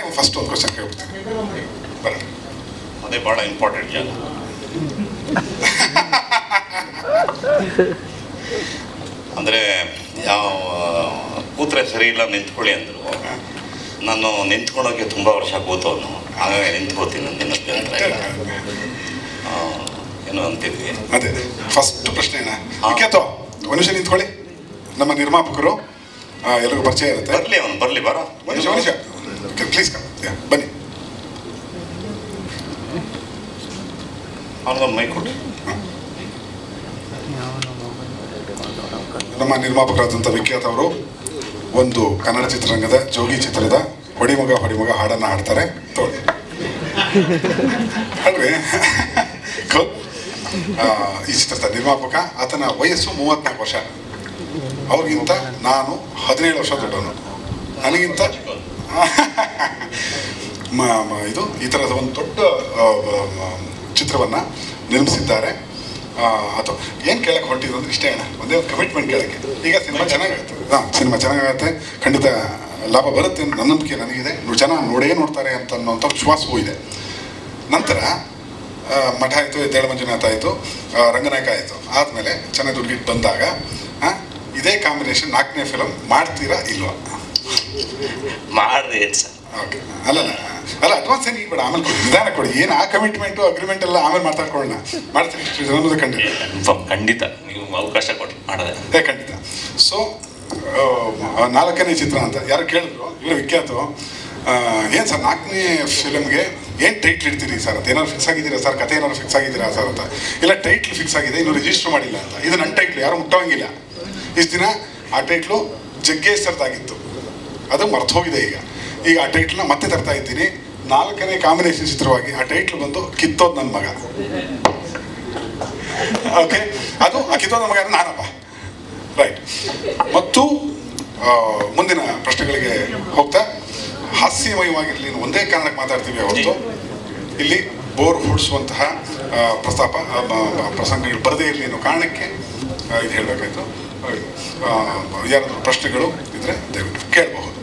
ನೀವು ಫಸ್ಟ್ ಒಂದು ಕ್ವಶನ್ ಕೇಳ್ಬಿಡ್ತೀನಿ ಬರೋಣ ಅದೇ ಭಾಳ ಇಂಪಾರ್ಟೆಂಟ್ ಜಾಗ ಅಂದರೆ ಯಾವ ಕೂತ್ರೆ ಸರಿ ಇಲ್ಲ ನಿಂತ್ಕೊಳ್ಳಿ ಅಂದರು ನಾನು ನಿಂತ್ಕೊಳ್ಳೋಕೆ ತುಂಬ ವರ್ಷ ಕೂತವನು ಹಾಗಾಗಿ ನಿಂತ್ಕೋತೀನಿ ಅಂತ ಅಭ್ಯಂತರ ಇಲ್ಲ ಆ, ಏನೋ ಅಂತಿದ್ವಿ ಅದೇ ಫಸ್ಟ್ ಪ್ರಶ್ನೆ ಏನ ಹಾ. ವಿಖ್ಯಾತ ಒಂದು ನಿಮಿಷ ನಿಂತ್ಕೊಳ್ಳಿ ನಮ್ಮ ನಿರ್ಮಾಪಕರು ಆ, ಎಲ್ರಿಗೂ ಪರಿಚಯ ಇರುತ್ತೆ ಬರಲಿ ಅವನು ಬರಲಿ ಬರ ಒಂದು ನಿಮಿಷ ಒಂದು ನಿಮಿಷ ಪ್ಲೀಸ್ ಬನ್ನಿ ಅವನಿಗೊಂದು ಮೈ ಕೊಡ್ರಿ ನಮ್ಮ ನಿರ್ಮಾಪಕರಾದಂಥ ವಿಖ್ಯಾತ್ ಅವರು ಒಂದು ಕನ್ನಡ ಚಿತ್ರರಂಗದ ಜೋಗಿ ಚಿತ್ರದ ಹೊಡಿಮಗ ಹೊಡಿಮಗ ಹಾಡನ್ನ ಹಾಡ್ತಾರೆ ತಗೊಳ್ಳಿ ಅಲ್ವೇ Cool. ಆ, ಈ ಚಿತ್ರದ ನಿರ್ಮಾಪಕ ಆತನ ವಯಸ್ಸು ಮೂವತ್ನಾಲ್ಕು ವರ್ಷ ಅವ್ರಿಗಿಂತ ನಾನು ಹದಿನೇಳು ವರ್ಷ ದೊಡ್ಡವನು ನನಗಿಂತ ಮ- ಮ- ಇದು ಈ ಥರದ ಒಂದು ದೊಡ್ಡ ಆ, ಮ- ಚಿತ್ರವನ್ನ ನಿರ್ಮಿಸಿದ್ದಾರೆ ಆ, ಅಥವಾ ಏನು ಕೇಳಕ್ಕೆ ಹೊರಟಿದ್ರು ಅಂದ್ರೆ ಇಷ್ಟೇ ಅಣ್ಣ ಒಂದೇ ಒಂದು ಕಮಿಟ್ಮೆಂಟ್ ಕೇಳಕ್ಕೆ ಈಗ ಸಿನಿಮಾ ಚೆನ್ನಾಗಾಗುತ್ತೆ ಹಾಂ ಸಿನಿಮಾ ಚೆನ್ನಾಗಾಗುತ್ತೆ ಖಂಡಿತ ಲಾಭ ಬರುತ್ತೆ ಅಂತ ನನ್ನ ನಂಬಿಕೆ ನನಗಿದೆ ನೋ- ಜನ ನೋಡೇ ನೋಡ್ತಾರೆ ಅಂತ ಅನ್ನೋಂಥ ವಿಶ್ವಾಸವೂ ಇದೆ ನಂತರ ಆ, ಮಠ ಆಯಿತು ಎದ್ದೇಳ ಮಂಜುನಾಥ ಆಯಿತು ರಂಗನಾಯಕ ಆಯಿತು ಆದಮೇಲೆ ಚೆನ್ನಾಗಿ ದುಡ್ಗಿಟ್ಟು ಬಂದಾಗ ಆ, ಇದೇ ಕಾಂಬಿನೇಷನ್ ನಾಲ್ಕನೇ ಫಿಲಮ್ ಮಾಡ್ತೀರಾ ಇಲ್ವಾ ಮಾಡ್ರಿ ಏನು ಸರ್ ಓಕೆ ಅಲ್ಲಲ್ಲ ಅಲ್ಲ ಅಡ್ವಾನ್ಸ್ ಏನು ಬೇಡ ಆಮೇಲೆ ಕೊಡಿ ನಿಧಾನ ಕೊಡಿ ಏನು ಆ ಕಮಿಟ್ಮೆಂಟು ಅಗ್ರಿಮೆಂಟ್ ಎಲ್ಲ ಆಮೇಲೆ ಮಾತಾಡ್ಕೊಳ್ಳೋಣ ಮಾಡ್ತೀನಿ ಜನ್ಮದ ಖಂಡಿತ ಕನ್ಫರ್ಮ್ ಖಂಡಿತ ನೀವು ಅವಕಾಶ ಕೊಟ್ಟು ಮಾಡಿದೆ ಏ ಖಂಡಿತ ಸೊ ನಾಲ್ಕನೇ ಚಿತ್ರ ಅಂತ ಯಾರು ಕೇಳಿದ್ರು ಇವರು ವಿಖ್ಯಾತ ಏನು ಸರ್ ನಾಲ್ಕನೇ ಫಿಲಮ್ಗೆ ಏನು ಟೈಟ್ಲ್ ಇಡ್ತೀರಿ ಸರ್ ಅಂತ ಏನಾದ್ರು ಫಿಕ್ಸ್ ಆಗಿದ್ದೀರಾ ಸರ್ ಕತೆ ಏನಾದ್ರು ಫಿಕ್ಸ್ ಆಗಿದ್ದೀರಾ ಸರ್ ಅಂತ ಇಲ್ಲ ಟೈಟ್ಲ್ ಫಿಕ್ಸ್ ಆಗಿದೆ ಇನ್ನು ರಿಜಿಸ್ಟರ್ ಮಾಡಿಲ್ಲ ಅಂತ ಇದು ನನ್ನ ಟೈಟ್ಲ್ ಯಾರು ಮುಟ್ಟೋಂಗಿಲ್ಲ ಇಷ್ಟು ದಿನ ಆ ಟೈಟ್ಲು ಜಗ್ಗೇಶ್ ಸರ್ದಾಗಿತ್ತು ಅದು ಮರ್ತೋಗಿದೆ ಈಗ ಈಗ ಆ ಟೈಟ್ಲನ್ನ ಮತ್ತೆ ತರ್ತಾ ಇದ್ದೀನಿ ನಾಲ್ಕನೇ ಕಾಂಬಿನೇಷನ್ ಚಿತ್ರವಾಗಿ ಆ ಟೈಟ್ಲ್ ಬಂದು ಕಿತ್ತೋದ್ ನನ್ನ ಮಗ ಓಕೆ ಅದು ಆ ಕಿತ್ತೋದ್ ನನ್ನ ಮಗ ಅಂದ್ರೆ ನಾನಪ್ಪ ರೈಟ್ ಮತ್ತು ಆ, ಮುಂದಿನ ಪ್ರಶ್ನೆಗಳಿಗೆ ಹೋಗ್ತಾ ಹಾಸ್ಯಮಯವಾಗಿರಲಿ ಅನ್ನೋ ಒಂದೇ ಕಾರಣಕ್ಕೆ ಮಾತಾಡ್ತೀವಿ ಹೊರತು ಇಲ್ಲಿ ಬೋರ್ ಹೊಡಿಸುವಂತಹ ಆ, ಪ್ರಸ್ತಾಪ ಆ, ಬ- ಬ- ಪ್ರಸಂಗಗಳು ಬರದೇ ಇರಲಿ ಅನ್ನೋ ಕಾರಣಕ್ಕೆ ಆ, ಇದು ಹೇಳಬೇಕಾಯ್ತು ಯಾರಾದರೂ ಪ್ರಶ್ನೆಗಳು ಇದ್ರೆ ದಯವಿಟ್ಟು ಕೇಳಬಹುದು